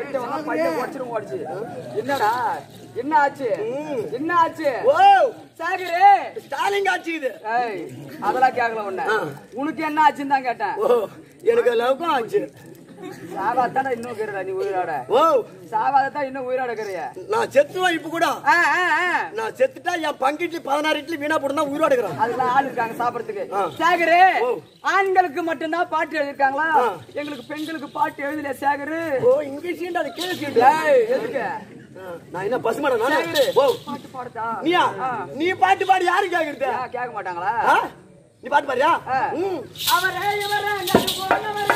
கிட்ட வந்தா பையன் உடச்சிரும் ஓடிச்சு என்னடா என்ன ஆச்சு என்ன ஆச்சு ஓ சாகரே ஸ்டாலின் ஆச்சு இது ஏய் அதெல்லாம் கேட்கல உன்ன உனக்கு என்ன ஆச்சுன்னு தான் கேட்டேன் ஓ எனக்கு லவ்கம் ஆச்சு சாவாதானே இன்னும் இருக்கிறடா நீ உயிரோட ஓ சாவாதான் இன்னும் உயிரோட இருக்கிறிய நான் செத்துவேன் இப்ப கூட ஆ, ஆ, ஆ. நான் செத்துட்டா என் பங்கு இட்லி பதினாறு இட்லி வீணா போட்டு தான் உயிரோட இருக்கிறேன் அதுல ஆள் இருக்காங்க சாப்பிடறதுக்கு ஆ. சேகரு ஓ. ஆண்களுக்கு மட்டும்தான் பாட்டு எழுதிருக்காங்களா எங்களுக்கு பெண்களுக்கு பாட்டு எழுதல சேகரு ஓ இங்கிலீஷ் அது கீழே சீட்டு ஏய், எதுக்கு நான் என்ன பசுமாடா நானு? சேகரு ஓ பாட்டு பாடுதா நீயா ஆ. நீ பாட்டு பாடி யாரு கேக்குறது ஏன் கேட்க மாட்டாங்களா ஆ? நீ பாட்டு பாடியா ஆ. ம் அவரே இவரே நது போனவரே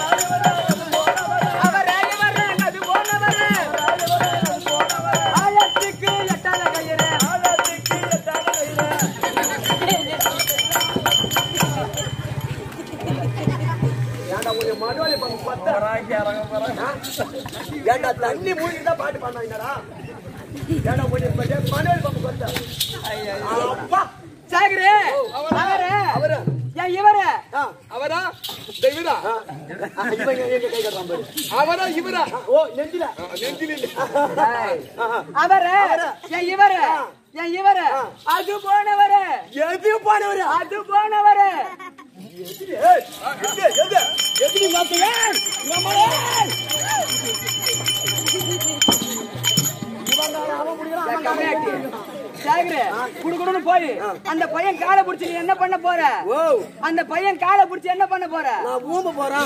அவரே இவரே நது போனவரே ஆழத்துக்கு எட்டாத கயிறு ஆழத்துக்கு எட்டாத கயிறு ஏன்டா உன் மடுவாளி பங்கு பத்தா ஏன்டா தண்ணி மூழ்கி தான் பாட்டு பாடினாங்கடா ஏன்டா உன் மடுவாளி பங்கு பத்தா அப்பா சேகரு அவரே அவரு ஏன் இவரே ஆ, அவரா தெய்வரா ஆ. ஆ, இவன் எங்க- எங்க கை கட்டுறான் பாரு. அவரா இவரா ஆ, ஓ நெஞ்சில நெஞ்சில் இல்ல ஏய், ஆ, ஆ. அவரே ஏன் இவரே ஏன் இவரே அது போனவரே எது பாடுவரு அது போனவரே ஏய், எது எது எது நீ மாத்துவே நம்மளே ஏன் கம்மியாட்டி? சேகரு குடுக்குடுன்னு போய் அந்த பையன் காலை புடிச்சு நீ என்ன பண்ண போற ஓ அந்த பையன் காலை புடிச்சு என்ன பண்ண போற நான் ஊம்ப போறேன்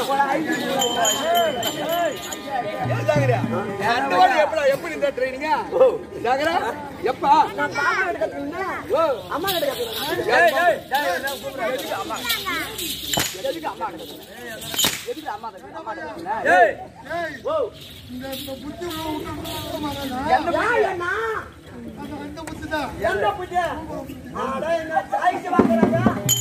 அந்த வாடி எப்படா எப்படி இந்த ட்ரைனிங்க ஓ ஜாகரா எப்பா ஓ அம்மா கிட்ட கேட்கறேன் ஏய் ஏய் எதுக்கு அம்மா எதுக்கு அம்மா கிட்ட- அம்மா கிட்ட? ஏய் ஓ என்ன பண்ண? எங்க புத்தி அட என்ன சாய்ஸ் வாங்குறாங்க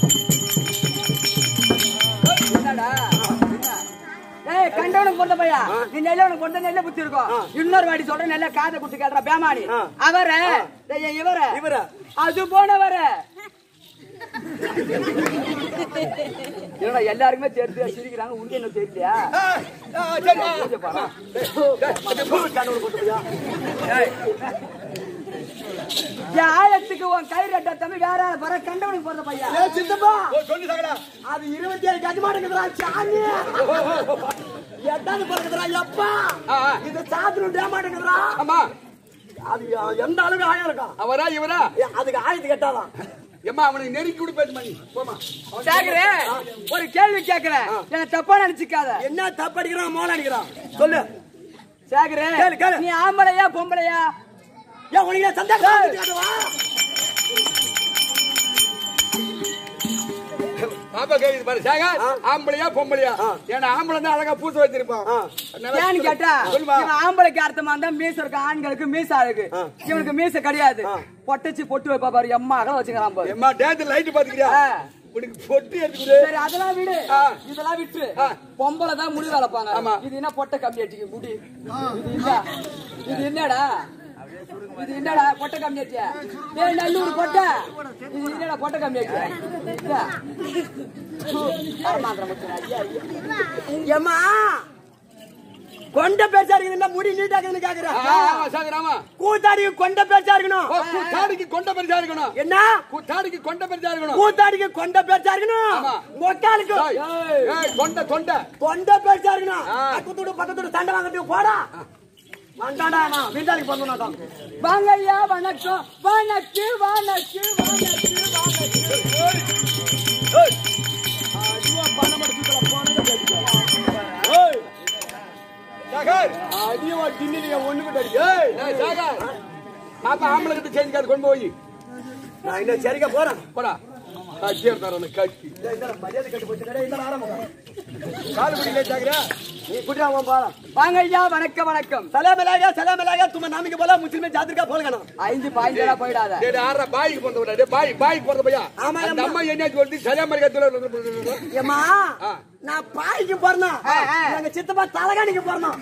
என்னடா என்ன? ஏய் கண்டவனுக்கு பொறுத்த பையா நீ நெல்லவனுக்கு பொறுத்த நெல்ல புத்தி இருக்கும் இன்னொரு வாடி சொல்ற நெல்ல காதை குத்தி கேட்டுற பேமானி ஆ. அவர இவர இவர அது போனவர என்னடா எல்லாருக்குமே தெரிஞ்சு சிரிக்கிறாங்க உனக்கு என்ன தெரியலையா சரிமா கொஞ்சம் பாரா. என் ஆழத்துக்கு உன் கை ரெட்ட தம்பி வேற ஆள் வர கண்டவனுக்கு பிறந்த பையன் ஏய் சித்தப்பா ஓ சொல்லு ஜாகரா அது இருபத்தி ஏழு கஜ மாட்டேங்குதுடா சாமி எட்டாவது பிறகுதுடா எப்பா ஆ, ஆ. இது சாத்திரம் டே மாட்டேங்குதுடா ஆமா அது எந்த அளவுக்கு ஆயம் இருக்கும் அவரா இவரா ஏ, அதுக்கு ஆயத்து கட்டாதான் எம்மா அவனுக்கு நெருக்கி விடு பேச பண்ணி போமா சேகரே ஒரு கேள்வி கேக்குறேன் என்ன தப்பா நினைச்சுக்காத என்ன தப்பு அடிக்கிறான் மோள அடிக்கிறான் சொல்லு சேகரே கேளு, கேளு. நீ ஆம்பளையா பொம்பளையா ஏன் உனக்கு நான் சந்தேகம் வந்துட்டு காட்டுவா? பாப்பா கேக்குது பாரு சேகர் ஆம்பளையா பொம்பளையா ஏன்னா ஆம்பளை தான் அழகா பூச வச்சிருப்பான் ஆ. அதனால ஏன்னு கேட்டா சொல்லுமா இவன் ஆம்பளைக்கு அர்த்தமா இருந்தா மீச இருக்கு ஆண்களுக்கு மீச அழகு இவனுக்கு மீச கிடையாது பொட்டச்சு பொட்டு வைப்பா பாரு எம்மா அகல வச்சுக்கிறான் பாரு எம்மா டேத்து லைட் பாத்துக்கிறியா ஆ. உனக்கு பொட்டு எடுத்துக்குது சரி அதெல்லாம் விடு ஆ. இதெல்லாம் விட்டு ஆ. பொம்பளை தான் முடி வளர்ப்பாங்க ஆமா. இது என்ன பொட்டை கம்மி அடிக்கு முடி இது இல்ல இது என்னடா இது என்னடா பொட்டை கம்மி ஆச்சியா ஏய் நல்லூர் பொட்டை இது என்னடா பொட்டை கம்மி ஆச்சியா இல்ல. சு, அரமாந்திரம் முத்துறா. ஐயா, ஐயா. ஏம்மா கொண்ட பேச்சா இருக்குதுன்னா முடி நீட்டா இருக்குதுன்னு கேக்குறேன் ஆமா சேகர் ஆமா கூத்தாடிக்கு கொண்ட பேச்சா இருக்கணும் ஓ, கூத்தாடிக்கு கொண்ட பெருசா இருக்கணும் என்ன கூத்தாடிக்கு கொண்ட பெருசா இருக்கணும் கூத்தாடிக்கு கொண்ட பேச்சா இருக்கணும் ஆமா. மொக்காலுக்கு ஏய், ஏய், கொண்ட தொண்டை கொண்ட பேச்சா இருக்கணும் ஆ. பக்கத்தோட பக்கத்தோட சண்டை வாங்கிட்டு போடா வந்தாடா நான் வீட்டாளுக்கு பண்ணணும் வாங்க ஐயா வணக்கம் வணக்கு வணக்கு வணக்கு வணக்கு சேகர் அடியவா டின்னிலிங்க ஒண்ணு கிட்ட ஏய் ஏய், சேகர் பாப்பா ஆம்பளை கிட்ட சேஞ்ச் கார்டு கொண்டு போய் நான் இன்னும் சரிக்க போறேன் போடா கட்டி எடுத்தாரு உனக்கு கட்டி இந்த இந்த மரியாதை கட்டு போச்சு கடை இந்த ஆரம்பம் கால் பிடிக்கல சேகரா நீ குடியா உன் பாலம் வாங்க ஐயா வணக்கம் வணக்கம் சலாம் அலையா சலாம் அலையா தும்ம நாமிக்கு போல முஸ்லிமே ஜாத்திரிக்கா போலகணும் ஐந்து பாயிண்டா போயிடாத டேய் டேய், ஆறா பாய்க்கு போறத டேய் பாய் பாய்க்கு போறத பையா ஆமா, அந்த ஆமா. அம்மா என்ன சொல்லுது சரியா மாதிரி கத்துல ஏமா ஆ. நான் பாய்க்கு போறேன் எங்க சித்தப்பா தலகாணிக்கு போறேன்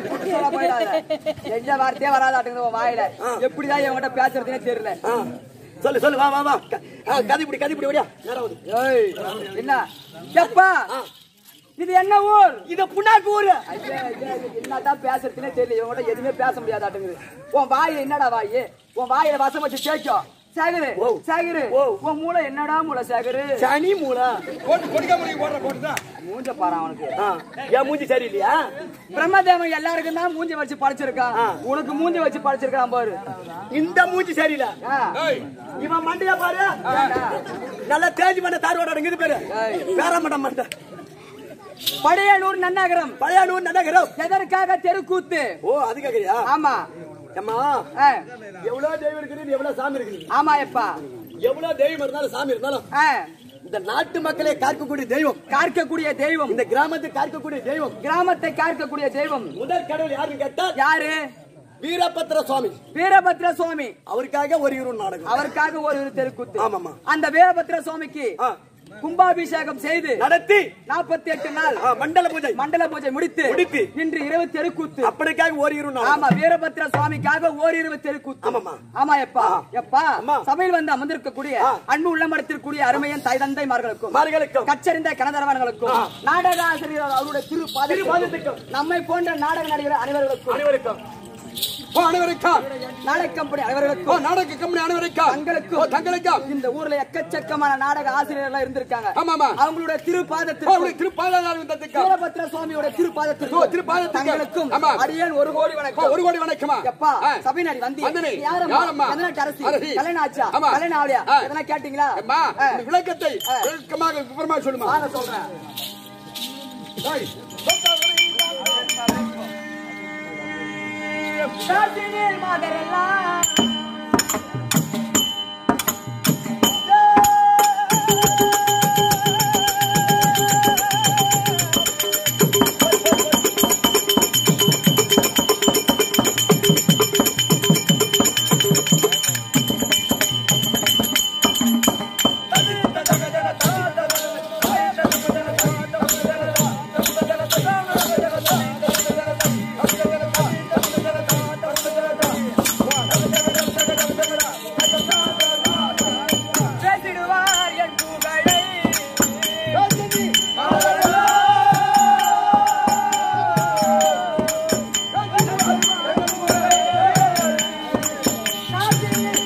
எந்த வார்த்தையே வராதாட்டுங்க உன் வாயில எப்படிதான் என்கிட்ட பேசுறதுனே தெரியல சொல்லு சொல்லு வா வா வா க- ஆ, கதி பிடி கதி பிடி ஓடியா நேரம் ஆகுது. ஏய், என்ன எப்பா இது என்ன ஊர் இது புண்ணாக்கு ஊரு ஐயா, ஐயா, ஐயா, என்னதான் பேசுறதுனே தெரியல இவங்க எதுவுமே பேச முடியாதாட்டுங்குது உன் வாய் என்னடா வாய் உன் வாயில வசம் வச்சு கேட்கும் சேகரு ஓ. சேகரு ஓ. உன் மூளை என்னடா மூளை சேகரு சனி மூளை போட்டு கொடுக்க முடியும் போடுற போட்டு தான் மூஞ்ச பாரு அவனுக்கு ஆ, என் மூஞ்சி சரியில்லையா பிரம்மதேவன் எல்லாருக்கும் தான் மூஞ்சி வச்சு படைச்சிருக்கான் ஆ. உனக்கு மூஞ்சி வச்சு படைச்சிருக்கான் பாரு இந்த மூஞ்சி சரியில்லை ஆ. ஏய் இவன் மண்டையா பாரு ஏண்டா? நல்லா தேஞ்சி மண்ட தார்வாட அடங்குது பேரு ஏய். பேராமட மண்டை படையலூர் நன்னகரம் பழையானூர் நகரம் எதற்காக தெருக்கூத்து ஓ அது கேக்குறியா ஆமா அம்மா ஆ. எவ்வளவு தெய்வம் இருக்குது எவ்வளவு சாமி இருக்குது ஆமா எப்பா எவ்வளவு தெய்வம் இருந்தாலும் சாமி இருந்தாலும் ஆ. இந்த நாட்டு மக்களே காக்கக்கூடிய தெய்வம் காக்கக்கூடிய தெய்வம் இந்த கிராமத்தை காக்கக்கூடிய தெய்வம் கிராமத்தை காக்கக்கூடிய தெய்வம் முதல் கடவுள் யாருன்னு கேட்டா யாரு வீரபத்திர சுவாமி வீரபத்ர சுவாமி அவருக்காக ஒரு இரு நாடகம் அவருக்காக ஒரு ஒரு தெருக்கூத்து ஆமாமா. அந்த வீரபத்ர சுவாமிக்கு ஆ. கும்பாபிஷேகம் செய்து நடத்தி நாற்பத்தி எட்டு நாள் ஆ, மண்டல பூஜை மண்டல பூஜை முடித்து முடித்து. இன்று இரவு தெருக்கூத்து அப்படிக்காக ஒரு இரு நாடகம் ஆமா வீரபத்ர சுவாமிக்காக ஓரிரவு தெருக்கூத்து ஆமாமா. ஆமா எப்பா எப்பா அம்மா. சபையில் வந்து அமர்ந்திருக்கக்கூடிய ஆ. அன்பு உள்ளமடத்திற்குரிய அருமையன் தாய் தந்தைமார்களுக்கும் மார்களுக்கும் கச்சறிந்த கனதரவர்களுக்கும் ஆ. நாடக ஆசிரியர் அவருடைய திரு திருப்பாதத்துக்கும். நம்மை போன்ற நாடக நடிகர் அனைவர்களுக்கும் அனைவருக்கும் ஓ அனைவருக்கும் நாடக கம்பெனி ஓ அனைவர்களுக்கும் நாடக கம்பெனி அனைவருக்கும் தங்களுக்கும். ஓ தங்களுக்கும் இந்த ஊர்ல எக்கச்சக்கமான நாடக ஆசிரியர்கள் இருந்திருக்காங்க ஆமாமா. அவங்களுடைய ஓ திருப்பாதத்திற்கு உடைய திருப்பாதார விந்தத்துக்கும் வீரபத்ர சுவாமியோட ஓ, திருப்பாதத்திற்கு திருப்பாதத்துக்கு. தங்களுக்கும் ஆமா. அடியேன் ஒரு கோடி ஓ, வணக்கம் ஒரு கோடி வணக்கமா எப்பா ஆ. சபைநாடி வந்து வந்தனே. யாரம்மா யாரம்மா? எதனா அரசி அரசி. கல்யாணம் ஆச்சா ஆமா. கல்யாணம் ஆகலையா ஆ. எதனா கேட்டீங்களா அம்மா ஆ. இந்த விளக்கத்தை விளக்கமாக விவரமா சொல்லுமா வாங்க சொல்றேன் ஏய், காசினில் மாதரெல்லாம் பேசிடுவார் என் புகழை காசினில்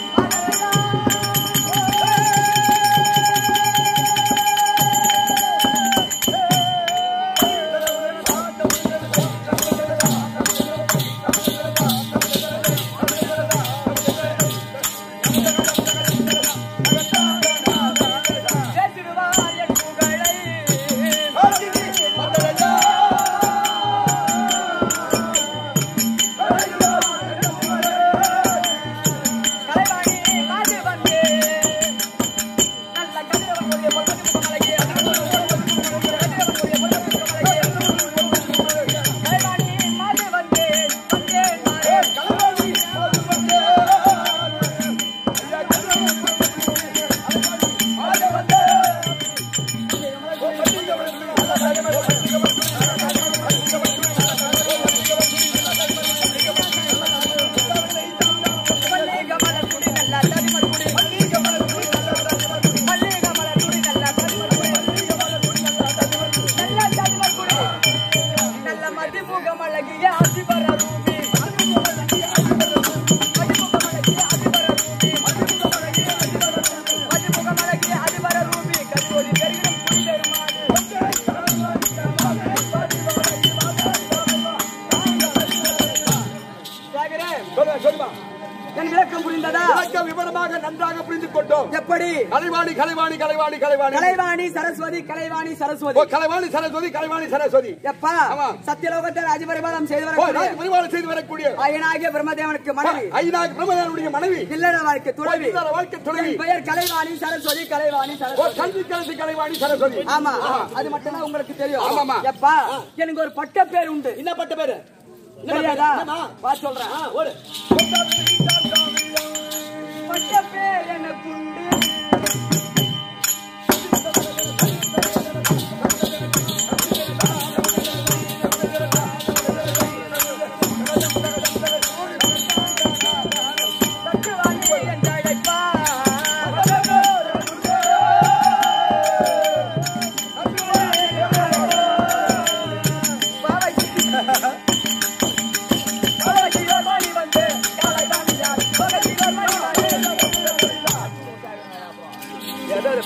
பேசிடுவார் என் புகழை கலைவாணி காது வந்து நல்ல கதிரவன் உடைய பொன்னி முகமழகிய கலைவாணி மாது வந்து வந்தேன் நானே. மல்லிகை மலர் குடி நல்லா தடிமர் குடி. மல்லிகை மலர் குடி நல்லா தடிமர் குடி. நல்லா தடிமர் குடி. நல்ல மதிமுகம் அழகிய அதிபர ரூபி. மதிமுகம் அழகிய அதிபர ரூபி. மதிமுகம் அழகிய அதிபர ரூபி. கல்லூரி பெருகிடும் குடிபெருமாடு. சேகரே, சொல்லுமா, சொல்லுமா என் விளக்கம் புரிந்ததா விளக்க விவரமாக நன்றாக புரிந்து கொண்டோம் எப்படி கலைவாணி கலைவாணி கலைவாணி கலைவாணி கலைவாணி சரஸ்வதி கலைவாணி ஓ சரஸ்வதி கலைவாணி சரஸ்வதி கலைவாணி சரஸ்வதி எப்பா ஆமா. சத்தியலோகத்தை ராஜபரிபாலம் செய்து ஓ வரக்கூடிய ராஜ பரிமாணம் செய்து வரக்கூடிய அயனாகிய பிரம்மதேவனுக்கு மனைவி ஐநாக் பிரம்மதேவனுடைய மனைவி இல்லற வாழ்க்கை துறவி இல்லற வாழ்க்கை துறவி. என் பெயர் கலைவாணி சரஸ்வதி கலைவாணி ஓ சரஸ்வதி கல்வி கலசி கலைவாணி சரஸ்வதி ஆமா அது மட்டும்தான் உங்களுக்கு தெரியும் ஆமாமா. எப்பா எனக்கு ஒரு பட்ட பேர் உண்டு என்ன பட்ட பேரு என்ன தெரியாதா என்னம்மா? வா சொல்றேன் ஆ, ஓடு பட்ட பேர் எனக்கு உண்டு தட்டுவானே என்று அழைப்பார்.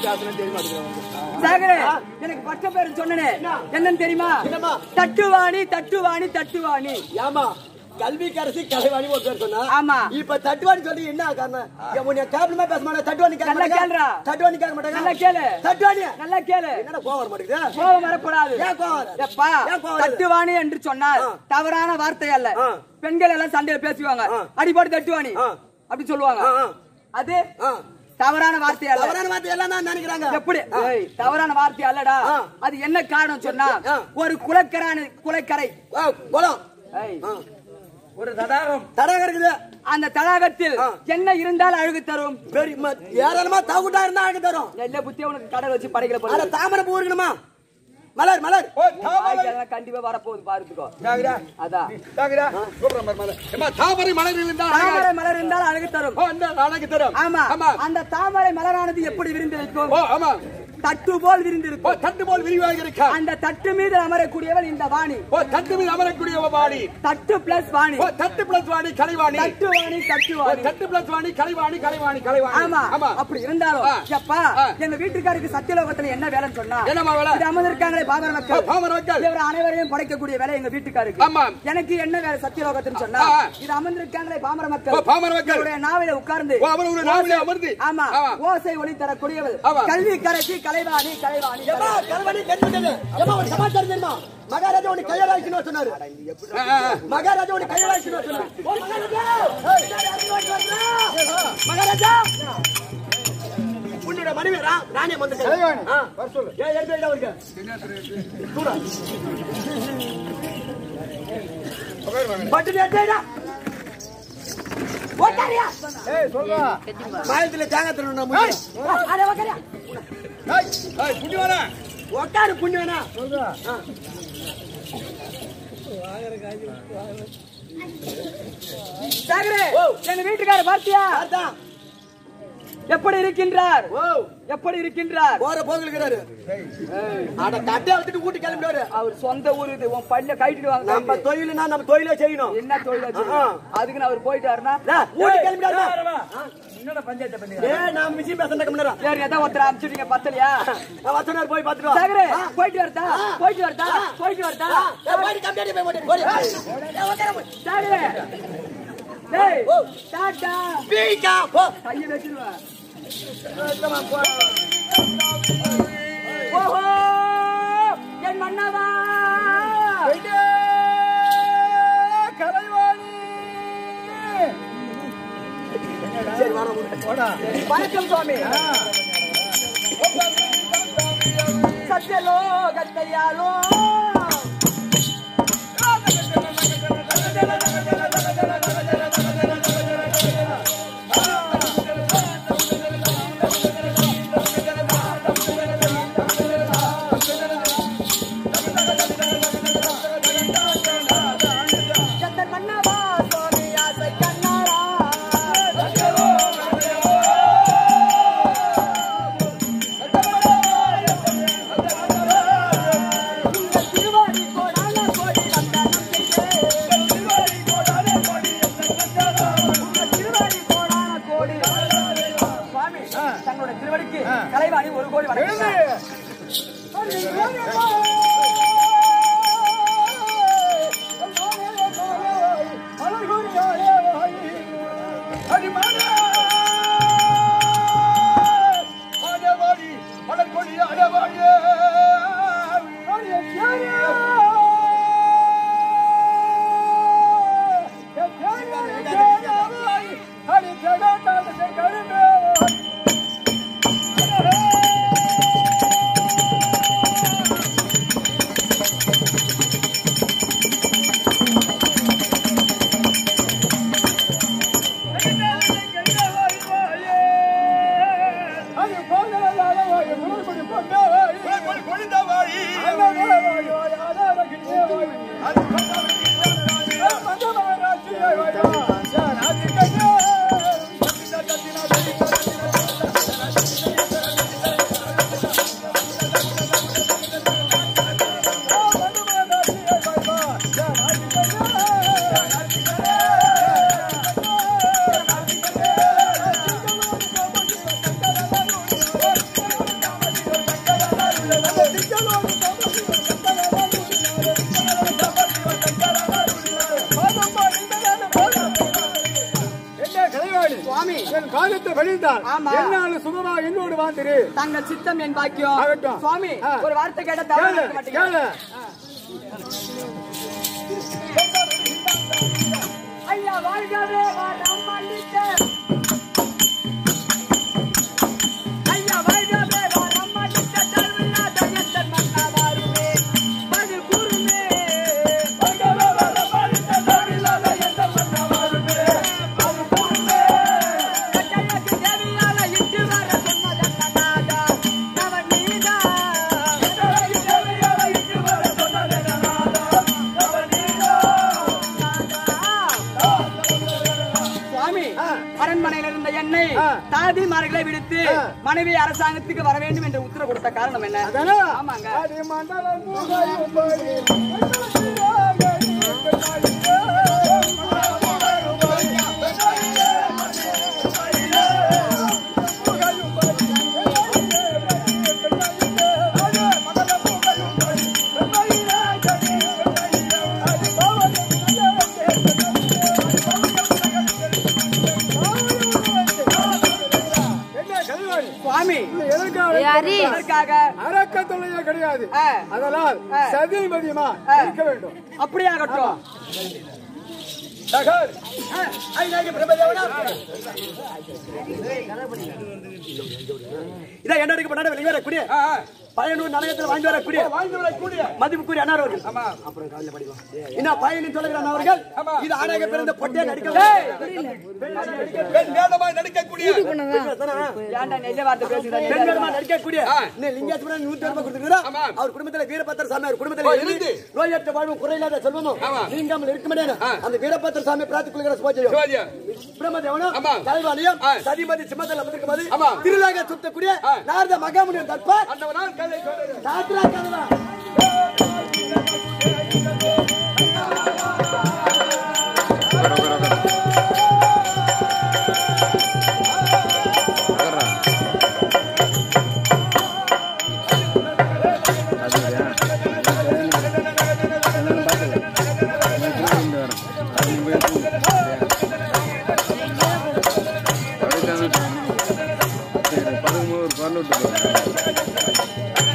பேசணும் தெரிய மாட்டேங்குது சேகரே எனக்கு பட்ட பேரு சொன்னனே என்னன்னு தெரியுமா என்னம்மா? தட்டுவாணி தட்டுவாணி தட்டுவாணி ஏமா கல்விக்கரசி கலைவாணி ஒரு பேர் சொன்னா ஆமா. இப்ப தட்டுவாணி சொல்லி என்ன காரணம் ஏன் உன்னை கேப்டமா பேச மாட்டேன் தட்டுவாணி கேட்க நல்லா மாட்டேங்க கேளுடா. தட்டுவாணி கேட்க மாட்டேங்க நல்லா கேளு தட்டுவாணி நல்லா கேளு என்னடா கோவம் வர மாட்டேங்குது கோபம் வரக்கூடாது ஏன் கோவம் வராது? எப்பா ஏன் கோவம் வராது? தட்டுவாணி என்று சொன்னால் ஆ. தவறான வார்த்தை அல்ல ஆ. பெண்கள் எல்லாம் சண்டையில பேசுவாங்க ஆ. அடி போட்டு தட்டுவாணி ஆ. அப்படி சொல்லுவாங்க ஆ, ஆ. அது ஆ. தவறான வார்த்தை அல்ல தவறான வார்த்தை எல்லாம் தான் நினைக்கிறாங்க எப்படி ஏய், தவறான வார்த்தை அல்லடா ஆ. அது என்ன காரணம் சொன்னா ஆ. ஒரு குலக்கரான குலக்கரை ஆ, குளம் ஏய், ஆ. ஒரு தடாகம் தடாகம் இருக்குது அந்த தடாகத்தில் ஆ. என்ன இருந்தால் அழுகு தரும் பெரிய ம- ஏராளமா தகுட்டா இருந்தா அழகு தரும் நெல்ல புத்தி உனக்கு கடல் வச்சு படைக்கல அட போது தாமரை பூ இருக்கணுமா மலர் மலர் ஓ தாமரை கண்டிப்பா வரப்போகுது பாருத்துக்கோ ஜாகிரா அதான் ஜாகிரா கூப்பிடுறேன் பாரு மலர் ஏம்மா, தாமரை மலர் இருந்தா தாமரை மலர் இருந்தால் அழகு தரும் ஓ இந்த அழகு தரும் ஆமா ஆமா அந்த தாமரை மலரானது எப்படி விரிந்திருக்கும் ஓ ஆமா தட்டு போல் ஓ விரிந்திருக்கும் தட்டு போல் விரிவாக இருக்கா அந்த தட்டு மீது அமரக்கூடியவள் இந்த வாணி ஓ தட்டு மீது அமரக்கூடிய ஒரு வாணி தட்டு பிளஸ் வாணி ஓ தட்டு பிளஸ் வாணி கலைவாணி தட்டு வாணி தட்டு ஓ வாணி தட்டு பிளஸ் வாணி கலைவாணி கலைவாணி கலைவாணி ஆமா ஆமா அப்படி இருந்தாலும் ஆ. எப்பா ஆ. எங்க வீட்டுக்காருக்கு சத்தியலோகத்துல என்ன வேலைன்னு சொன்னா என்னம்மா வேலை? இது அமர்ந்திருக்காங்களே பாபர் ஓ, மக்கள் பாமர மக்கள் இவர் அனைவரையும் படைக்கக்கூடிய வேலை எங்க வீட்டுக்காருக்கு ஆமா. எனக்கு என்ன வேலை சத்தியலோகத்துன்னு சொன்னா ஆ. இது அமர்ந்திருக்காங்களே பாமர ஓ மக்கள் பாமர மக்கள் இவருடைய நாவில உட்கார்ந்து ஓ, அவர் ஒரு நாவிலே அமர்ந்து. ஆமா ஆமா. ஓசை ஒளி தரக்கூடியவள் ஆமா. கல்வி கரைச்சி கலைவாணி கலைவாணி ஏமா கல்வனி தெரிஞ்சது ஏமா ஒரு சமாச்சாரம் தெரியுமா மகாராஜா உனக்கு கையலாய்க்கணும் சொன்னாரு ஆ, ஆ, ஆ. மகாராஜா உனக்கு கையலாய்க்கணும் சொன்னாரு ஓ, மகாராஜா மகாராஜா உன்னோட மனைவி ரா- ராணியை வந்துட்டு ஆ. ஏன் எடுத்து வைடா அவருக்கு தூரா. பட்டு எடுத்து வைடா. உக்காரியா. மாயத்துல தேங்காய் திருவண்ணா அட உக்காரியா. ஏய், ஏய், புண்ணியவானா? உக்காரு புண்ணியனா சாகரே ஓ. எங்க வீட்டுக்கார பார்த்தியா அதான் எப்படி இருக்கின்றார் ஓ எப்படி இருக்கின்றார் போற போகலுக்கிறாரு அட கட்டை விட்டுட்டு வீட்டு கிளம்பிடுவாரு அவர் சொந்த ஊர் இது உன் பல்ல கைட்டிட்டு வாங்க நம்ம தொழிலுனா நம்ம தொழிலே செய்யணும் என்ன தொழில் வச்சு? ஆ. அதுக்குன்னு அவர் போயிட்டாருன்னா வீட்டு கிளம்பிடாரு என்னடா பஞ்சாயத்து பண்ணி ஏ நான் மிஷின் பேச கம்மிடா வேற ஏதாவது ஒருத்தர் அனுப்பிச்சுட்டீங்க பத்தலையா நான் வசனார் போய் பாத்துட்டு வா சாகரே ஆ. போயிட்டு வரதா ஆ. போயிட்டு வரதா போயிட்டு வரதா ஏய், போயிட்டு கம்மியாடி போய் போட்டு போடு. ஏய், உக்காரு, போய். சாகரே டேய் ஓ. டாடா பீக்கா, போ. கையை வச்சிருவா சுத்தமா போ. ஓஹோ என் மன்னவா சரி, வாடா, போடு. வணக்கம் சுவாமி சத்தியலோகத்தையாலோ எத்தன் மன்னவா சுவாமி ஆசை கண்ணாரா உங்கள் திருவாரி கோடான கோடி வந்த நம்பிக்கை. உங்கள் திருவாரி கோடான கோடி. சுவாமி, தங்களோட திருவடிக்கு கலைவாணி ஒரு கோடி வணக்கம் அடவாடி, அடக்கொடி, அடவாடி. கொடி, கொடிந்தவாடி. என் காலத்தை வெளிந்தால் ஆமா. என்னாலும் சுகமா என்னோடு வாழ்ந்துரு தங்கள் சித்தம் என் பாக்கியம் ஆகட்டும். சுவாமி ஆ. ஒரு வார்த்தை கேட்ட தவறு கேளு நினைக்க மாட்டீங்க. கேளு ஐயா வாழ்கவே வாரம் மல்லிக்க ஐயா வாழ்கவே வாரம் மல்லிக்க தருவில்லாத எத்தன் மன்னா வாருமே பதில் கூறுமே வாழ்கவே வாரம் மல்லிக்க தருவில்லாத எத்தன் மன்னா வாருமே பதில் கூறுமே கட்டளைக்கு தேவையான இட்டு வர சொன்னதன்னாதா நவன் நீதா கட்டளைக்கு தேவையான இட்டு வர சொன்னதன்னாதா நவன் நீதா சுவாமி அரண்மனையில் இருந்த என்னை ஆ. தாதிமார்களை விடுத்து ஆ. மனைவி அரசாங்கத்துக்கு வர வேண்டும் என்று உத்தரவு கொடுத்த காரணம் என்ன அதானே? ஆமாங்க அடி மண்டலம் புகையும் படி. என்ன கல்வாணி? சுவாமி இது எதற்காக யாரு? அதற்காக அரக்கத்தொல்லையே கிடையாது ஆ. அதனால் ஆ. சதி மதியமா ஆ. இருக்க வேண்டும் அப்படியாகட்டும் சகர் ஐநாயக பிரபதேவனா இதான் என்ன இருக்கு பண்ணாட வெளியே வரக்கூடிய பயனூர் நலகத்தில் வாழ்ந்து வரக்கூடிய வாழ்ந்து வரக்கூடிய மதிப்புக்குரிய அண்ணார் அவர்கள் ஆமா என்ன பயனின் சொல்லுகிற அண்ணா அவர்கள் ஆமா. இது ஆணாக பிறந்த பொட்டே நடிக்க பெண் வேடமாய் நடிக்கக்கூடிய ஏன்டா நெல்ல வார்த்தை பேசுகிறேன் பெண்களுமா நடிக்கக்கூடிய ஆ. இன்னும் லிங்கேஸ்வரன் நூத்தி அறுபது கொடுத்துருக்கிறா ஆமா. அவர் குடும்பத்துல வீரபத்திர சாமி அவர் ஓ, குடும்பத்துல இருந்து. இருந்து நோயற்ற வாழ்வும் குறையில்லாத செல்வமும் ஆமா. நீங்காமல் இருக்க முடியாது ஆ. அந்த வீரபத்திர சாமி பிரார்த்தி கொள்கிற சுபாஜியம் சிவாஜியா பிரம்மதேவனும் ஆமா. கல்வாணியும் ஆ. சதிமதி சிம்மத்தில் அமர்ந்திருக்கும்போது ஆமா. திருநாக சுத்தக்கூடிய ஆ. நாரத மகாமுனியின் தற்பா அந்த நாள் கதை சொல்லுங்க காத்ரா கதவா பதிமூணு பரலோட்டு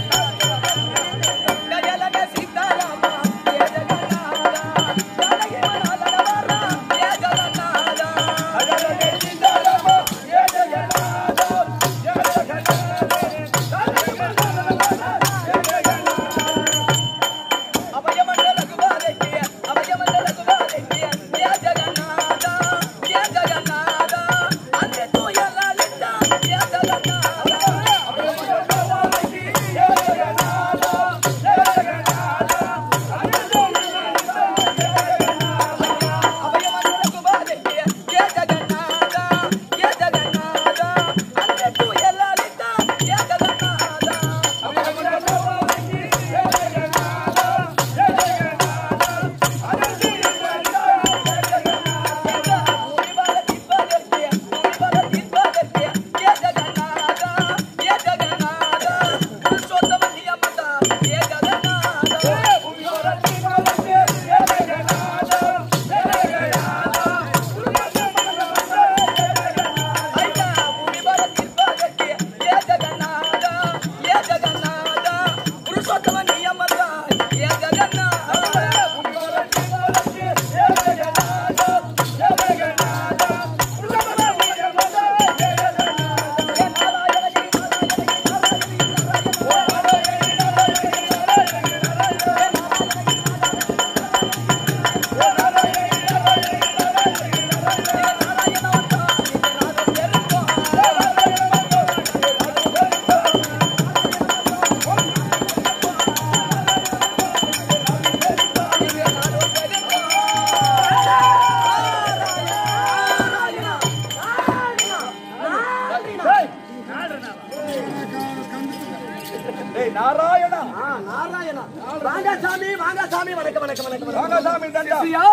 ஏய் நாராயணா ஆ, நாராயணா வாங்க சாமி வாங்க சாமி வணக்கம் வணக்கம் வணக்கம் வணக்கம். ராமசாமி தண்டா ஐயா,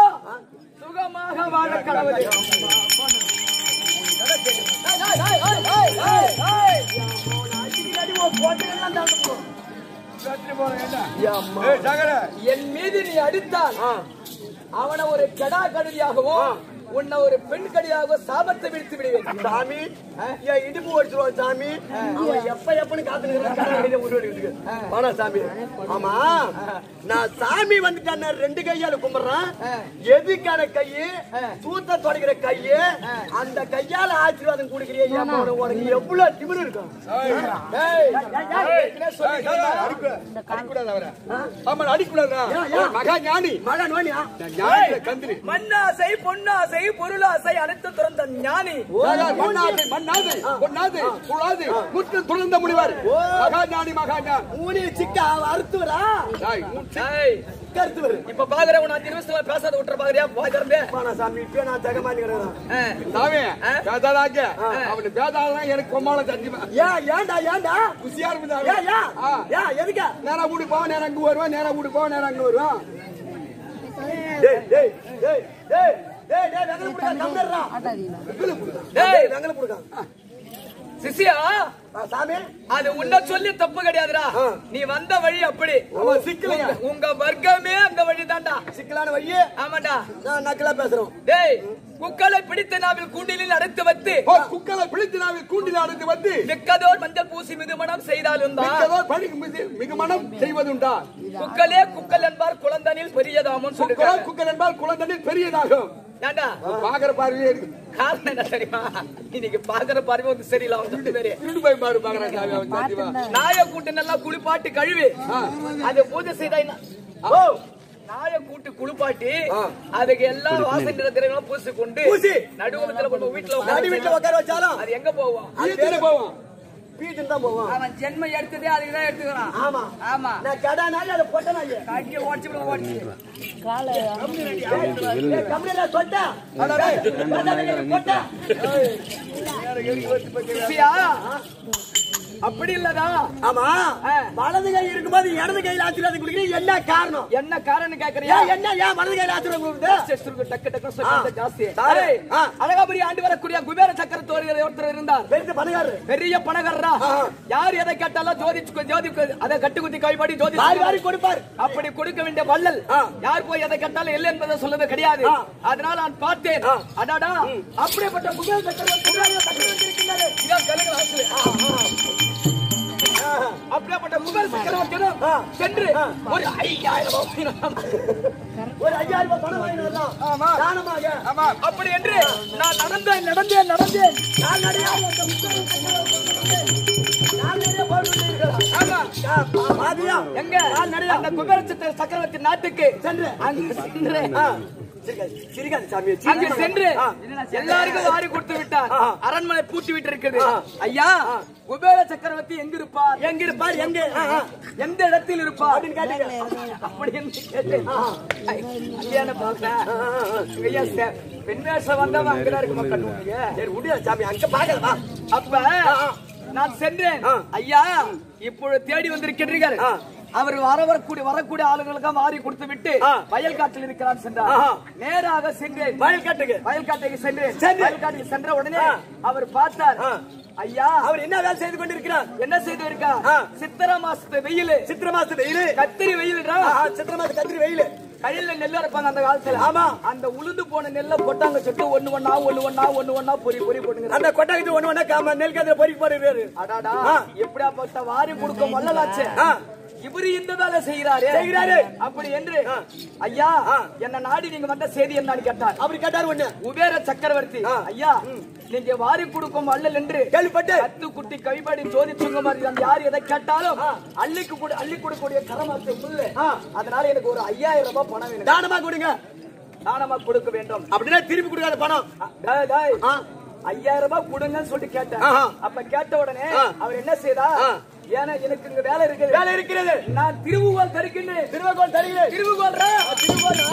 சுகமாக வாழ கடவுளே சத்திரி போறேன் என்ன ஏய் சகர என் மீது நீ அடித்தால் அவனை ஒரு கெடா கடுதியாகவும் உன்னை ஒரு பெண் கடியாக சாபத்தை விடுத்து விடுவேன் சாமி என் இடுப்பு ஓடிச்சிருவான் சாமி அவன் எப்ப எப்பன்னு காத்துக்கிறேன் வாடா சாமி ஆமா நான் சாமி வந்துட்டான் ரெண்டு கையால கும்பிடுறேன் எதுக்கான கையு சூத்த தொடக்கிற கையு அந்த கையால ஆசீர்வாதம் கொடுக்கிறிய உனக்கு எவ்வளவு திமிரு இருக்கும் ஏய், ஏற்கனவே சொல்லிட்டேன். அடிக்கூடாது அவரை ஆமா அடிக்கூடாதா மகா ஞானி மகன் வாணியா? ஞானி கந்திரி மண்ணாசை பொன்னாசை பொருளாசை அனைத்து துறந்த ஞானி மண்ணாது மண்ணாது பொன்னாது புழாது முற்று துறந்த முடிவார் மகா ஞானி மகா ஞானி ஊனி சிக்கா அறுத்துவரா டேய், உன் ஏய், கருத்துவர் இப்ப பாக்குறேன் உன் அஞ்சு நிமிஷத்துல பேசாத விட்டுற பாக்குறியா போய் திறந்து வாடா சாமி இப்ப நான் தகமானி கிடக்குறேன் சாமி பேதாதாக்க அவனு பேதாதான் எனக்கு கொம்மால தஞ்சுமா ஏன் ஏன்டா ஏன்டா குசியா ஏன் இருக்குதா ஏன் ஆ. ஏன் எதுக்கு நேரா வீடு போவோம் நேரம் அங்க வருவான் நேரா வீடு போவோம் நேரம் அங்க வருவான் டேய் டேய் டேய் டேய் டேய் டேய் வெங்கல புடுடா கம்னர்ரா டேய் வெங்கல புடுடா சிசியா சாமி அது உன்ன சொல்லி தப்பு கிடையாதுடா நீ வந்த வழி அப்படி அவன் சிக்கலையா உங்க- உங்க வர்க்கமே அந்த வழி தான்டா சிக்கலான வழி ஆமாடா நான் நக்கலா பேசுறோம் டேய் குக்களை பிடித்த நாவில் கூண்டிலில் அடைத்து வைத்து ஓ, குக்கலை பிடித்து நாவில் கூண்டில் அடைத்து வந்து மிக்கதோர் மஞ்சள் பூசி மிதுமணம் செய்தாலும் தான் மிக்கதோ பணி மிகு- மிகு மனம் செய்வதுண்டா குக்கலே குக்கல் என்பார் குழந்தனில் பெரியதாமன் குக்கலோ சொல்லிருக்காங்க குக்கல் என்பால் குழந்தையில் பெரியதாகும் ஏண்டா பாக்குற பார்வையே இருக்கு காரணம் என்ன தெரியுமா இன்னைக்கு பாக்குற பார்வை வந்து சரியில்லை அவன் ரெண்டு பேரு திருடு போய் பாரு பாக்குறேன் சாமி அவன் சத்தியமா நாய கூட்டு நல்லா குளிப்பாட்டி கழுவி அது பூஜை செய்தா என்ன ஓ நாய கூட்டு குளிப்பாட்டி அதுக்கு எல்லா வாசனை திரவியங்களும் பூசி கொண்டு பூசி. நடுவுல கொண்டு வீட்டுல நடு உட்கார வீட்டுல உட்கார வச்சாலும் அது எங்க போவோம் வீட்டுல போவான் வீட்டுக்கு தான் போவோம் அவன் ஜென்ம எடுத்ததே அதுக்கு தான் எடுத்துக்கிறான் ஆமா ஆமா நான் கடா நாள் அதை போட்ட நாள் காட்டிய ஓடிச்சு விட ஓடிச்சு கம்பெனில சொட்டா போட்டா சிசியா, அப்படி இல்லதா ஆமா ஆ. வலது கை இருக்கும்போது இடது கையில ஆசீர்வாதம் கொடுக்குறீங்க என்ன காரணம் என்ன காரணம் கேக்குறியா ஏன் என்ன ஏன் வலது கையில ஆசீர்வாதம் கொடுக்குது அன்செஸ்டருக்கு டக்கு டக்கு சொல்லி ஜாஸ்தி சாரு. ஏய், ஆ. அழகாபுரி ஆண்டு வரக்கூடிய குபேர சக்கரத்தோரி ஒருத்தர் இருந்தார் பெருசு பண்ணுகாரு பெரிய பணக்காரரா ஆஹா. யார் எதை கேட்டாலும் ஜோதிச்சு ஜோதி அதை கட்டுக்குத்தி கைப்படி ஜோதி வாரி வாரி கொடுப்பார் அப்படி கொடுக்க வேண்டிய வள்ளல் ஆ. யார் போய் எதை கேட்டாலும் இல்லை என்பதை சொல்றது கிடையாது ஆ. அதனால நான் பார்த்தேன் ஆ. அடாடா அப்படிப்பட்ட குபேர சக்கரவர்த்தி குபேர சக்கரவர்த்தி இருக்கின்றாரே. இதான் கலிங்க வாசல். அப்படியாப்பட்ட குபேர சக்கரவர்த்தியிடம் ஆ. சென்று ஒரு ஐயாயிரம் ரூபாய் நான் ஒரு ஐயாயிரம் ரூபாய் பணம் வாங்கிட்டு வரலாம் ஆமா. தானமாக ஆமா அப்படி என்று நான் நடந்தேன் நடந்தேன் நடந்தேன் நான் நடிகா நான் நிறைய போட்டு இருக்கிறேன் ஆமா மாதிரியா எங்க அந்த குபேரச்சத்திர சக்கரவர்த்தி நாட்டுக்கு சென்று. அங்கு சென்று சிரிக்காது சிரிக்காது சாமி அங்கு சென்று ஆ. எல்லாருக்கும் வாரி கொடுத்து விட்டார் ஆ. அரண்மனை பூட்டி விட்டு இருக்குது ஆ. ஐயா குபேர சக்கரவர்த்தி எங்க இருப்பார் எங்க இருப்பார் எங்க ஆ, ஆ. எந்த இடத்தில் இருப்பார் அப்படின்னு கேட்டீங்க அப்படி என்று கேட்டேன் ஐ, அங்கேயான பார்த்தேன் ஐயா சே- பெண் வேஷம் வந்தவன் அங்கதான் இருக்குமா கண்டுபிடிங்க சரி விடு சாமி அங்க பாக்கலா அப்ப நான் சென்றேன் ஆ. ஐயா இப்பொழுது தேடி வந்திருக்கிறீர்கள் ஆ. அவர் வர வரக்கூடிய வரக்கூடிய ஆளுங்களுக்கு வாரி கொடுத்து விட்டு ஆ. வயல் காட்டில் இருக்கிறான் சென்றார் ஆஹா. நேராக சென்றேன் வயல் காட்டுக்கு வயல் காட்டுக்கு சென்றேன் சென்று. வயல் காட்டுக்கு சென்ற உடனே ஆ. அவர் பார்த்தார் ஆ. ஐயா அவர் என்ன வேலை செய்து கொண்டிருக்கிறார் என்ன செய்து இருக்கா ஆ. சித்திர மாசத்து வெயில் சித்திர மாசத்து வெயிலு கத்திரி வெயில்டா ஆஹா, சித்திர மாசத்து கத்திரி வெயிலு கையில நெல் அரைப்பாங்க அந்த காலத்துல ஆமா. அந்த உளுந்து போன நெல்ல கொட்டாங்க சுட்டு ஒண்ணு ஒண்ணா ஒண்ணு ஒண்ணா ஒண்ணு ஒண்ணா பொறி பொறி போட்டுங்க அந்த கொட்டாக்கிட்டு ஒண்ணு ஒண்ணா காம நெல் கதிர பொறிக்கு போடுறாரு அடாடா ஆ. எப்படியாப்பட்ட வாரி கொடுக்கும் வல்லலாச்சு ஆ. இவரு இந்த வேலை செய்யறாரு செய்கிறாரு. அப்படி என்று ஐயா ஆ. என்ன நாடி நீங்க வந்த செய்தி என்னன்னு கேட்டார் அப்படி கேட்டாரு ஒண்ணு குபேர சக்கரவர்த்தி ஆ. ஐயா நீங்க வாரி கொடுக்கும் வள்ளல் என்று கேள்விப்பட்டு கத்து குட்டி கைப்பாடி ஜோதி சுங்க மாதிரி அந்த யார் எதை கேட்டாலும் அள்ளிக்கு கூட அள்ளி கொடுக்கக்கூடிய கரமாத்து முள்ளு ஆ. அதனால எனக்கு ஒரு ஐயாயிரம் ரூபாய் பணம் வேணும் தானமா கொடுங்க தானமா கொடுக்க வேண்டும் அப்படின்னா திருப்பி கொடுக்காத பணம் டேய், டேய். ஆ. ஐயாயிரம் ரூபாய் கொடுங்கன்னு சொல்லிட்டு கேட்டேன் ஆஹா. அப்ப கேட்ட உடனே ஆ. அவர் என்ன செய்தா ஆ. ஏன்னா எனக்கு இங்க வேலை இருக்குது வேலை இருக்கிறது நான் திருவுகோல் தருக்கின்றேன் திருவகோல் தருகிறேன் திருவுகோல் திருவகோல்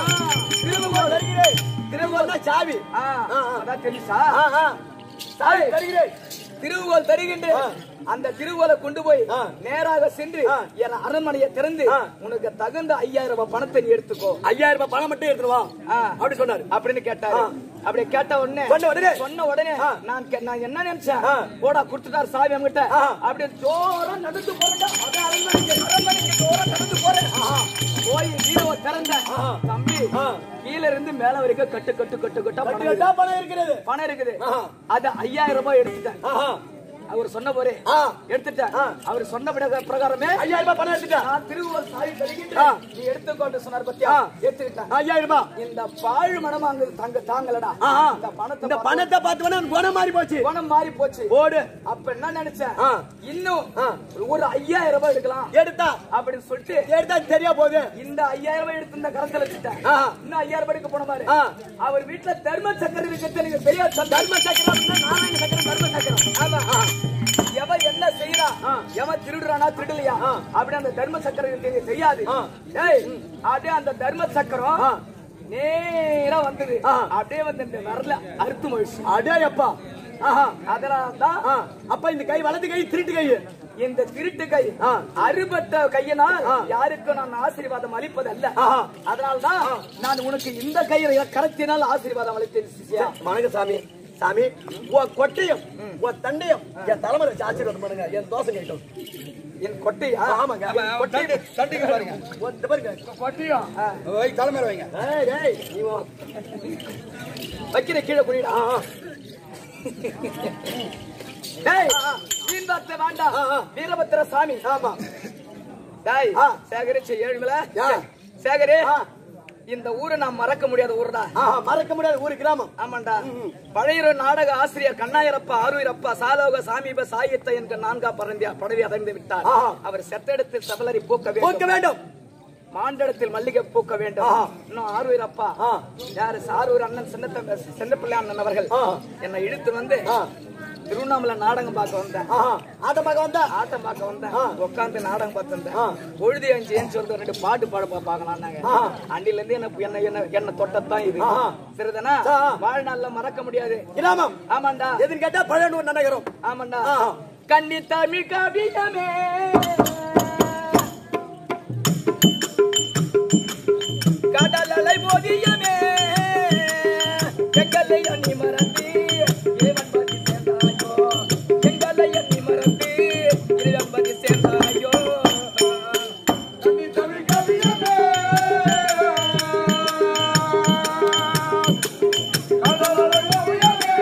திருவகோல் தருகிறேன் திருவகோல் தான் சாவி ஆ, ஆ, ஆ. அதான் தெரியுசா ஆ, ஆ. சாவி தருகிறேன் திருவுகோல் தருகின்றேன் அந்த திருவுகோலை கொண்டு போய் ஆ. நேராக சென்று ஆ. என் அரண்மனையை திறந்து ஆ. உனக்கு தகுந்த ஐயாயிரம் ரூபாய் பணத்தை நீ எடுத்துக்கோ ஐயாயிரம் ரூபாய் பணம் மட்டும் எடுத்துட்டு வா ஆ. அப்படி சொன்னாரு அப்படின்னு கேட்டாரு ஆ. அப்படி கேட்ட உடனே சொன்ன உடனே? சொன்ன உடனே ஆ. நான் கே- நான் என்ன நினைச்சேன் ஆ. போடா கொடுத்துட்டார் சாவி அவங்கிட்ட ஆ. அப்படியே ஜோரா நடந்து போறேன்டா அப்படியே அரண்மனைக்கு அரண்மனைக்கு ஜோரா நடந்து போறேன் போய் வீரவை திறந்த தம்பி கீழ இருந்து மேல வரைக்கும் கட்டு கட்டு கட்டு கட்டா பணம் கட்டு இருக்குது. பணம் இருக்கிறது பணம் இருக்குது ஆஹா. அது ஐயாயிரம் ரூபாய் எடுத்துட்டேன் ஆஹா. அவர் சொன்ன போரே ஆ. எடுத்துட்டேன் அவர் சொன்ன பிரக- பிரகாரமே ஐயாயிரம் ரூபாய் பணம் எடுத்துட்டேன் நான் திருவுவர் சாவி தருகின்றேன் நீ எடுத்துக்கொண்டு சொன்னார் பத்தியா எடுத்துக்கிட்டேன் ஐயாயிரம் ரூபாய் இந்த பாழ் மனம் அங்க தங்க தாங்கலடா ஆஹா. இந்த பணத்தை இந்த பார்த்து பணத்தை பார்த்தவன குணம் மாறி போச்சு குணம் மாறி போச்சு ஓடு அப்ப என்ன நினைச்சேன் ஆ. இன்னும் ஆ. ஒரு ஐயாயிரம் ரூபாய் எடுக்கலாம் எடுத்தா அப்படின்னு சொல்லிட்டு எடுத்தா சரியா போகுது இந்த ஐயாயிரம் ரூபாய் எடுத்து இந்த கரத்துல வச்சுட்டேன் ஆ. இன்னும் ஐயாயிரம் ரூபாய் எடுக்க போன பாரு ஆ. அவர் வீட்டுல தர்ம சக்கரம் இருக்கிறது எனக்கு பெரிய தர்ம சக்கரம் நாராயண சக்கரம் தர்ம சக்கரம் ஆமா எவன் என்ன செய்யறா எவன் திருடுறானா திருடலையா அப்படி அந்த தர்ம சக்கரம் எனக்கு எனக்கு தெரியாது ஏய் அப்படியே அந்த தர்ம சக்கரம் நேரா வந்தது அப்படியே வந்து இந்த வரல அறுத்து மகிழ்ச்சி அடே அப்பா ஆஹா அதனால தான் ஆ. அப்ப இந்த கை வலது கை திருட்டு கை இந்த திருட்டு கை அறுபட்ட கையினால் யாருக்கும் நான் ஆசீர்வாதம் அளிப்பது அல்ல ஆஹா. அதனால்தான் நான் உனக்கு இந்த கையில கரத்தினால் ஆசீர்வாதம் அளித்தேன் சிஷ்யா. வணக்கம் சாமி சாமி உன் கொட்டையும் உன் தண்டையும் என் தலைமுறை வச்சு ஆசீர்வாதம் பண்ணுங்க என் தோசை கேட்கும் என் கொட்டை ஆமாங்க கொட்டை தட்டிக்க பாருங்க உன் இந்த பாருங்க கொட்டையும் ஆ. வை, தலைமையில வைங்க ஏய், ஏய், நீ வா. வைக்கிற கீழே குடிடா டேய் வீண் வார்த்தை வேண்டாம் வீரபத்திர சாமி ஆமா டேய் ஆ. சேகரிச்சு ஏழுமல யா. சேகரே ஆ. இந்த ஊரை நான் மறக்க முடியாத ஊர்டா ஆஹா, மறக்க முடியாது ஊரு கிராமம் ஆமாண்டா பழைய நாடக ஆசிரியர் கண்ணாயரப்பா ஆரூரப்பா சாலோக சாமீப சாகித்த என்ற நான்கா பறந்தியா படவி அடைந்து விட்டார் ஆஹா. அவர் செத்தெடுத்தில் சபலரி பூக்க போக்க வேண்டும் வேண்டும் மாண்டடத்தில் மல்லிகை பூக்க வேண்டும் ஆஹா. இன்னும் ஆரூர் அப்பா ஆ. யாரு சாரூர் அண்ணன் சின்ன சின்னப்பிள்ளை அண்ணன் அவர்கள் ஆ. என்னை இழுத்து வந்து ஆ. திருவண்ணாமலை நாடகம் பார்க்க வந்தேன் ஆஹா, ஆட்டமாக வந்தா ஆட்டம் பார்க்க வந்தேன் ஆ. உட்காந்து நாடகம் பார்த்திருந்தேன் ஆ. பொழுது அஞ்சு ஏன்னு சொல்லிட்டு ரெண்டு பாட்டு பாட பா- பார்க்கலாம்னாங்க ஆ. அண்டில இருந்து என்ன என்ன என்ன என்ன தொட்டத்தான் இது ஆஹா. சரிதானா ஆ. வாழ்நாள்ல மறக்க முடியாது கிராமம் ஆமாண்டா எதுன்னு கேட்டா பழையனூர் நகரம் ஆமாண்டா ஆஹா. கன்னி தமிழ் கவிதமே கடல் அலை மோதியமே எங்களை எண்ணி மறந்து இறைவன் பதி சேர்ந்தாயோ எங்களை எண்ணி மறந்து இறைவன் பதி சேர்ந்தாயோ கன்னி தமிழ் கவிதமே கடல் அலை மோதியமே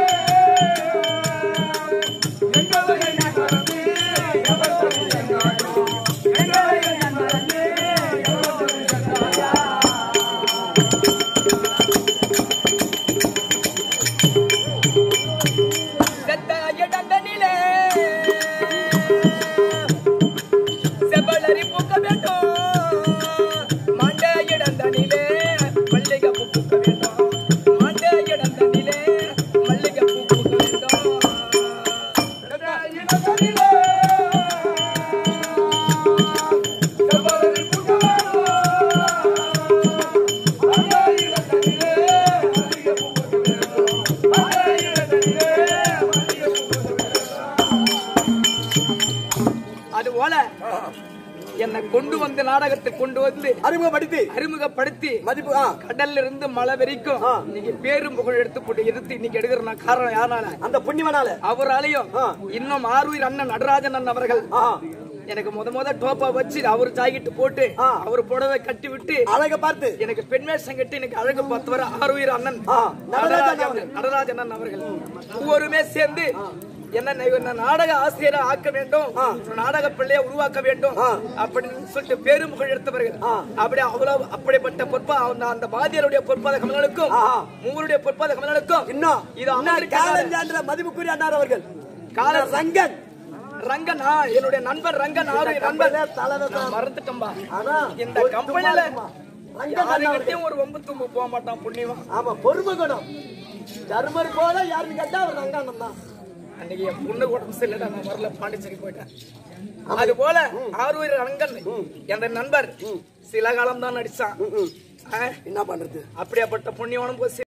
எங்களை எண்ணி மறந்து இறைவன் பதி சேர்ந்தாயோ எங்களை எண்ணி மறந்து இறைவன் பதி சேர்ந்தாயோ செத்த இடங்களிலே செவ்வளரி பூக்க வேண்டும் மாண்ட இடந்தனிலே மல்லிகை பூ பூக்க வேண்டும் மாண்ட இடந்தனிலே மல்லிகை பூ பூக்க வேண்டும் செத்த இடங்களிலே செவ்வளரி பூக்க வேண்டும் மாண்ட இடந்தனிலே மல்லிகை பூ பூக்க வேண்டும் மாண்ட இடந்தனிலே மல்லிகை பூ பூக்க வேண்டும் அது போல என்னை கொண்டு வந்து நாடகத்தை கொண்டு வந்து அறிமுகப்படுத்தி அறிமுகப்படுத்தி மதிப்பு ஆ, கடல்ல இருந்து மழை வரைக்கும் இன்னைக்கு பேரும் புகழ் எடுத்து போட்டு எடுத்து இன்னைக்கு எடுக்கிற நான் காரணம் யாரால அந்த புண்ணியவனால அவராலையும் ஆ. இன்னும் ஆரூர் அண்ணன் நடராஜன் அண்ணன் அவர்கள் ஆ, எனக்கு முத முத டோப்பா வச்சு அவர் ஜாக்கெட் போட்டு ஆ. அவர் புடவை கட்டி விட்டு அழக பார்த்து எனக்கு பெண் வேஷம் கட்டி எனக்கு அழகு பார்த்தவர் ஆரூர் அண்ணன் ஆ, நடராஜன் நடராஜன் அவர்கள். நடராஜன் அண்ணன் அவர்கள் ஒவ்வொருமே சேர்ந்து என்ன என்ன நாடக ஆசிரியரை ஆக்க வேண்டும் ஒரு நாடக பிள்ளையை உருவாக்க வேண்டும் அப்படின்னு சொல்லிட்டு பெரும் புகழ் எடுத்தவர்கள் அப்படி அவ்வளவு அப்படிப்பட்ட பொறுப்பா அந்த அந்த பாதியருடைய பொறுப்பாத கமலனுக்கும் மூவருடைய பொறுப்பாத கமலனுக்கும் இன்னும் இது இன்னும் அமெரிக்கால காலஞ்சான்ற மதிப்புக்குரிய அண்ணார் அவர்கள் கால கால ரங்கன் ரங்கன் ஆ, என்னுடைய நண்பர் ரங்கன் ஆறு நண்பர் கம்பெனில தலைவர் தான். நான் மறந்துட்டேன்பா ஆனா இந்த ஒரு கம்பெனில சும்மா ரங்கன் அண்ணா அவர்கள். யாருக்கிட்டையும் ஒரு ஒம்பு தும்பு போக மாட்டான் புண்ணியவன் ஆமா பொறுமை குணம் தர்மர் போல யாருன்னு கேட்டா அவர் ரங்கானம் தான் அன்னைக்கு என் பொண்ணு உடம்பு சரியில்லை நான் வரல பாண்டிச்சேரி போயிட்டேன் அது போல ஆரூர் ரங்கன் என்ற நண்பர் சில காலம் தான் நடிச்சான் ஆ, என்ன பண்றது அப்படியாப்பட்ட புண்ணியவனும் போய்